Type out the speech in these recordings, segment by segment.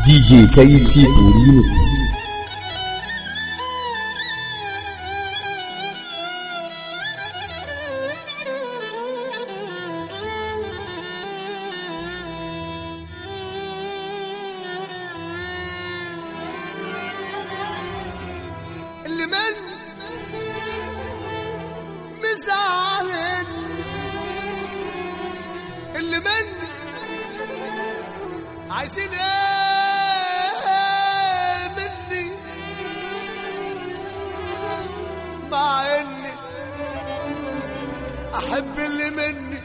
دي جي سيد سيكو ريمكس اللي من مزعلن اللي من عايزين ايه مني مع اني احب اللي مني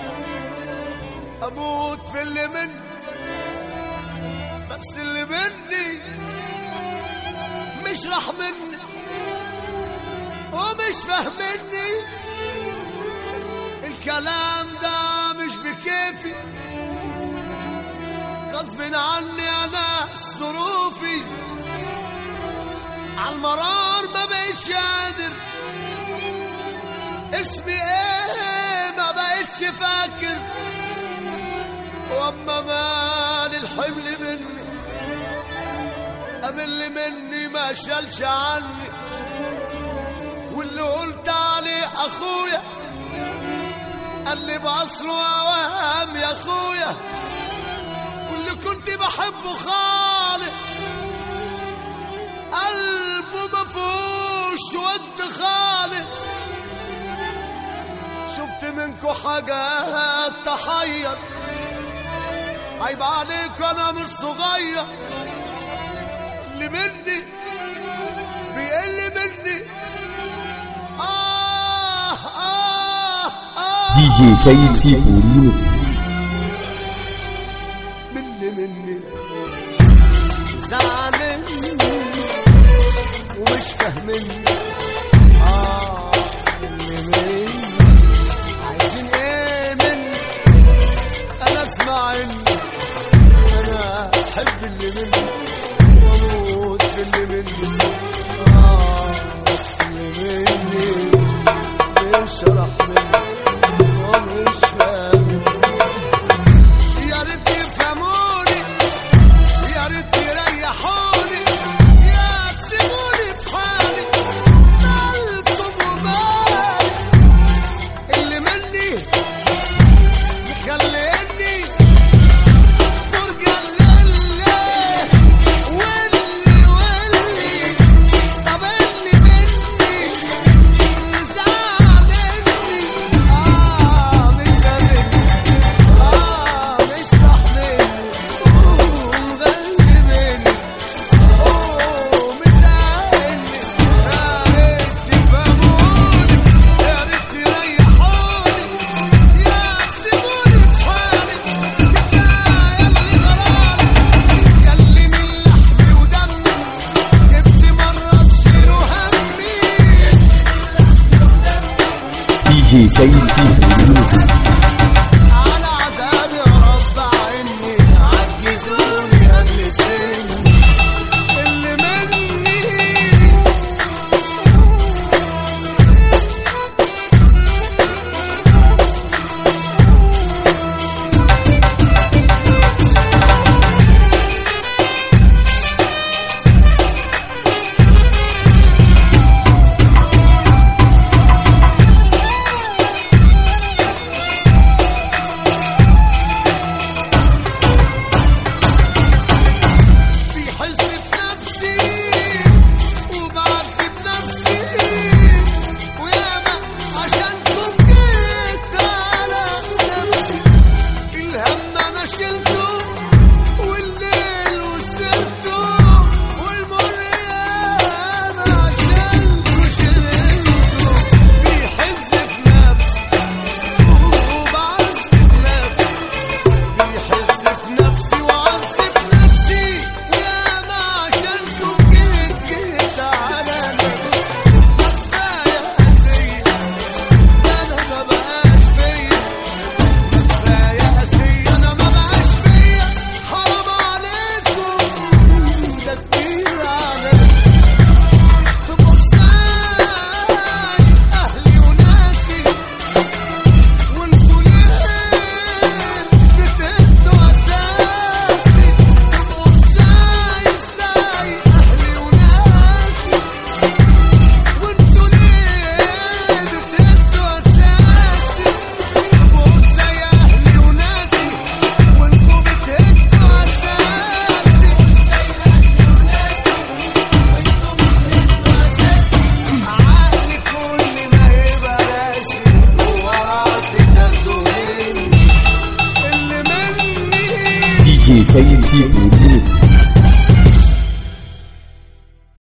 اموت في اللي مني بس اللي مني مش راح مني ومش فاهمني الكلام ده مش بكيفي غصب عني انا ظروفي عالمرار ما بقتش قادر اسمي ايه ما بقتش فاكر واما مال الحمل مني قبل مني ما شالش عني واللي قلت عليه اخويا قال لي باصله اوهام يا اخويا واللي كنت بحبه خالص قلبه ما فيهوش ود خالص شفت منكو حاجات تحير عيب عليك انا مش صغير اللي مني بيقل مني آه آه آه دي جي سيد سيكو ريمكس مني مني زعلان ومش فاهمني آه مني مني عايزين ايه مني انا اسمع اني انا احب اللي مني واموت في اللي مني آه اللي مني مش راح مني ومش فاهم يا ريت يفهموني يا ريت يريحوني يا تسيبوني في حالي مالكم ومالي اللي مني مخليني فرجة لله واللي واللي طب اللي مني زعلني اه من ده مني آه مش رحمني ومغلبني أوه مزعلني يا ريت تفهموني يا ريت تريحوني يا تسيبوني في حالي كفاية اللي غرامي ياللي من لحمي ودمي نفسي مرة تشيلوا همي دي جي سيد سيكو ريمكس على عذابي غصب عني عجزوني قبل سني اللي مني جي سيد سيبو ريميكس